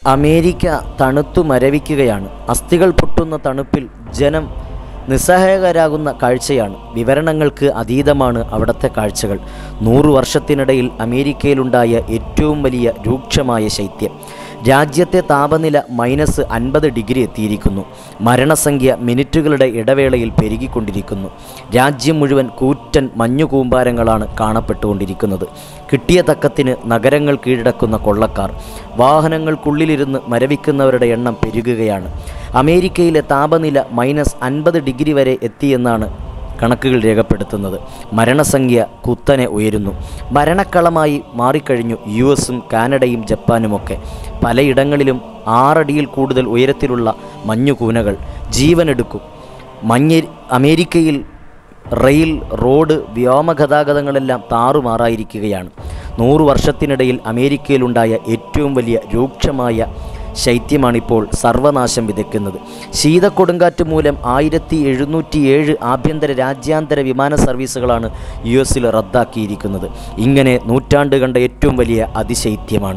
America തണുത്തു മരവിക്കുകയാണ് അസ്ഥികൾ പൊട്ടുന്ന തണുപ്പിൽ ജനം നിസ്സഹായകരാകുന്ന കാഴ്ചയാണ് വിവരണങ്ങൾക്ക് അതീതമാണ് അവിടുത്തെ കാഴ്ചകൾ നൂറു വർഷത്തിനിടയിൽ അമേരിക്കയിലുണ്ടായ ഏറ്റവും വലിയ രൂക്ഷമായ ശൈത്യം രാജ്യത്തെ താപനില മൈനസ് അൻപത് ഡിഗ്രി എത്തിയിരിക്കുന്നു മരണസംഖ്യ മിനിറ്റുകളുടെ ഇടവേളയിൽ പെരുകിക്കൊണ്ടിരിക്കുന്നു രാജ്യം മുഴുവൻ കൂറ്റൻ മഞ്ഞുകൂമ്പാരങ്ങളാണ് കാണപ്പെട്ടുകൊണ്ടിരിക്കുന്നത് കിട്ടിയ തക്കത്തിന് നഗരങ്ങൾ കീഴടക്കുന്ന കൊള്ളക്കാർ വാഹനങ്ങൾക്കുള്ളിലിരുന്ന് മരവിക്കുന്നവരുടെ എണ്ണം പെരുകുകയാണ് അമേരിക്കയിലെ താപനില മൈനസ് അൻപത് ഡിഗ്രി വരെ എത്തിയെന്നാണ് കണക്കുകൾ രേഖപ്പെടുത്തുന്നത് മരണസംഖ്യ കുത്തനെ ഉയരുന്നു മരണക്കളമായി മാറിക്കഴിഞ്ഞു യു എസും കാനഡയും ജപ്പാനുമൊക്കെ പലയിടങ്ങളിലും ആറടിയിൽ കൂടുതൽ ഉയരത്തിലുള്ള മഞ്ഞുകൂനകൾ ജീവനെടുക്കും മഞ്ഞ് അമേരിക്കയിൽ റെയിൽ റോഡ് വ്യോമഗതാഗതങ്ങളെല്ലാം താറുമാറായിരിക്കുകയാണ് നൂറു വർഷത്തിനിടയിൽ അമേരിക്കയിലുണ്ടായ ഏറ്റവും വലിയ രൂക്ഷമായ ശൈത്യമാണിപ്പോൾ സർവനാശം വിതയ്ക്കുന്നത് ശീതക്കൊടുങ്കാറ്റ് മൂലം ആയിരത്തി എഴുന്നൂറ്റി ഏഴ് ആഭ്യന്തര രാജ്യാന്തര വിമാന സർവീസുകളാണ് യു എസിൽ റദ്ദാക്കിയിരിക്കുന്നത് ഇങ്ങനെ നൂറ്റാണ്ട് കണ്ട ഏറ്റവും വലിയ അതിശൈത്യമാണ്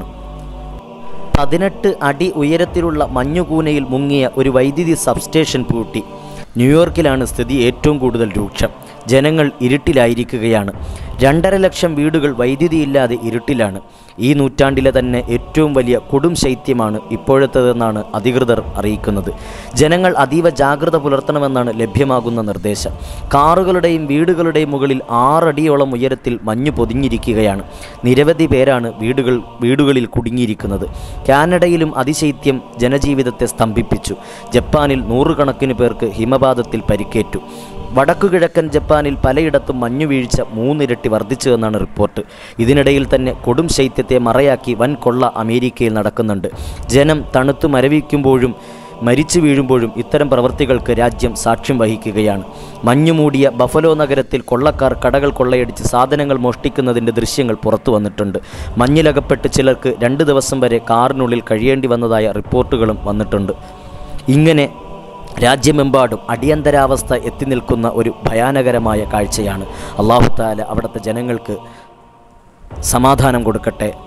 പതിനെട്ട് അടി ഉയരത്തിലുള്ള മഞ്ഞുകൂനയിൽ മുങ്ങിയ ഒരു വൈദ്യുതി സബ്സ്റ്റേഷൻ പൂട്ടി ന്യൂയോർക്കിലാണ് സ്ഥിതി ഏറ്റവും കൂടുതൽ രൂക്ഷം ജനങ്ങൾ ഇരുട്ടിലായിരിക്കുകയാണ് രണ്ടര ലക്ഷം വീടുകൾ വൈദ്യുതിയില്ലാതെ ഇരുട്ടിലാണ് ഈ നൂറ്റാണ്ടിലെ തന്നെ ഏറ്റവും വലിയ കൊടും ശൈത്യമാണ് ഇപ്പോഴത്തേതെന്നാണ് അധികൃതർ അറിയിക്കുന്നത് ജനങ്ങൾ അതീവ ജാഗ്രത പുലർത്തണമെന്നാണ് ലഭ്യമാകുന്ന നിർദ്ദേശം കാറുകളുടെയും വീടുകളുടെയും മുകളിൽ ആറടിയോളം ഉയരത്തിൽ മഞ്ഞ് പൊതിഞ്ഞിരിക്കുകയാണ് നിരവധി പേരാണ് വീടുകൾ വീടുകളിൽ കുടുങ്ങിയിരിക്കുന്നത് കാനഡയിലും അതിശൈത്യം ജനജീവിതത്തെ സ്തംഭിപ്പിച്ചു ജപ്പാനിൽ നൂറുകണക്കിന് പേർക്ക് ഹിമപാതത്തിൽ പരിക്കേറ്റു വടക്കുകിഴക്കൻ ജപ്പാനിൽ പലയിടത്തും മഞ്ഞുവീഴ്ച മൂന്നിരട്ടി വർദ്ധിച്ചു എന്നാണ് റിപ്പോർട്ട് ഇതിനിടയിൽ തന്നെ കൊടും ശൈത്യത്തെ മറയാക്കി വൻ കൊള്ള അമേരിക്കയിൽ നടക്കുന്നുണ്ട് ജനം തണുത്തു മരവിക്കുമ്പോഴും മരിച്ചു വീഴുമ്പോഴും ഇത്തരം പ്രവൃത്തികൾക്ക് രാജ്യം സാക്ഷ്യം വഹിക്കുകയാണ് മഞ്ഞുമൂടിയ ബഫലോ നഗരത്തിൽ കൊള്ളക്കാർ കടകൾ കൊള്ളയടിച്ച് സാധനങ്ങൾ മോഷ്ടിക്കുന്നതിൻ്റെ ദൃശ്യങ്ങൾ പുറത്തു വന്നിട്ടുണ്ട് മഞ്ഞിലകപ്പെട്ട് ചിലർക്ക് രണ്ട് ദിവസം വരെ കാറിനുള്ളിൽ കഴിയേണ്ടി വന്നതായ റിപ്പോർട്ടുകളും വന്നിട്ടുണ്ട് ഇങ്ങനെ രാജ്യമെമ്പാടും അടിയന്തരാവസ്ഥ എത്തി നിൽക്കുന്ന ഒരു ഭയാനകരമായ കാഴ്ചയാണ് അള്ളാഹു താല അവിടുത്തെ ജനങ്ങൾക്ക് സമാധാനം കൊടുക്കട്ടെ